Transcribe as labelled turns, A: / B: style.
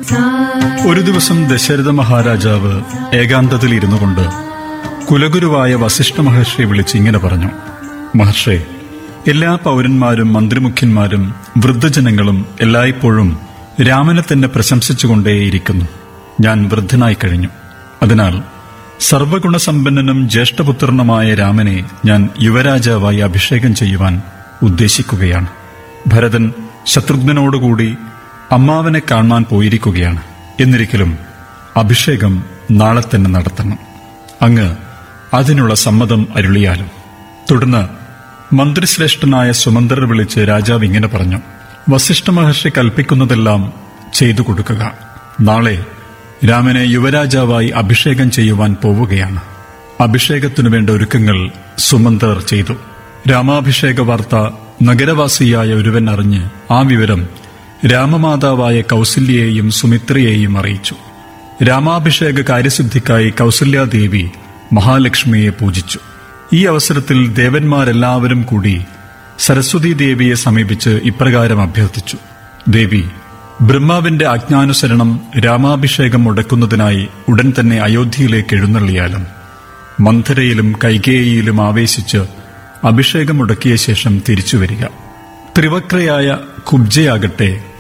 A: सा
B: ഒരു ദിവസം ദശരഥ മഹാരാജാവ് ഏകാന്തത്തിൽ ഇരുന്നു കൊണ്ട് കുലഗുരുവായ വസിഷ്ഠ മഹർഷിയെ വിളിച്ച് ഇങ്ങനെ പറഞ്ഞു മഹർഷേ എല്ലാ പൗരന്മാരും മന്ത്രിമുഖ്യന്മാരും വൃദ്ധജനങ്ങളും എല്ലായ്പ്പോഴും രാമനെ തന്നെ പ്രശംസിച്ചുകൊണ്ടേയിരിക്കുന്നു ഞാൻ വൃദ്ധനായി കഴിഞ്ഞു അതിനാൽ സർവഗുണസമ്പന്നനും ജ്യേഷ്ഠപുത്രനുമായ രാമനെ ഞാൻ യുവരാജാവായി അഭിഷേകം ചെയ്യുവാൻ ഉദ്ദേശിക്കുകയാണ് ഭരതൻ ശത്രുഘ്നനോടുകൂടി അമ്മാവനെ കാണാൻ പോയിരിക്കുകയാണ് എന്നിരിക്കലും അഭിഷേകം നാളെ തന്നെ നടത്തണം അങ്ങ് അതിനുള്ള സമ്മതം അരുളിയാലും തുടർന്ന് മന്ത്രിശ്രേഷ്ഠനായ സുമന്ത്രർ വിളിച്ച് രാജാവ് ഇങ്ങനെ പറഞ്ഞു വസിഷ്ഠ മഹർഷി കൽപ്പിക്കുന്നതെല്ലാം ചെയ്തു കൊടുക്കുക നാളെ രാമനെ യുവരാജാവായി അഭിഷേകം ചെയ്യുവാൻ പോവുകയാണ് അഭിഷേകത്തിനു വേണ്ട ഒരുക്കങ്ങൾ സുമന്ത്രർ ചെയ്തു രാമാഭിഷേക വാർത്ത നഗരവാസിയായ ഒരുവൻ അറിഞ്ഞ് ആ വിവരം രാമമാതാവായ കൗസല്യയെയും സുമിത്രയെയും അറിയിച്ചു രാമാഭിഷേക കാര്യസിദ്ധിക്കായി കൗസല്യാദേവി മഹാലക്ഷ്മിയെ പൂജിച്ചു ഈ അവസരത്തിൽ ദേവന്മാരെല്ലാവരും കൂടി സരസ്വതി ദേവിയെ സമീപിച്ച് ഇപ്രകാരം അഭ്യർത്ഥിച്ചു ദേവി ബ്രഹ്മാവിന്റെ ആജ്ഞാനുസരണം രാമാഭിഷേകം മുടക്കുന്നതിനായി ഉടൻ തന്നെ അയോധ്യയിലേക്ക് എഴുന്നള്ളിയാലും മന്ധരയിലും കൈകേയിയിലും ആവേശിച്ച് അഭിഷേകം മുടക്കിയ ശേഷം തിരിച്ചു വരിക ത്രിവക്രയായ കുബ്ജയാകട്ടെ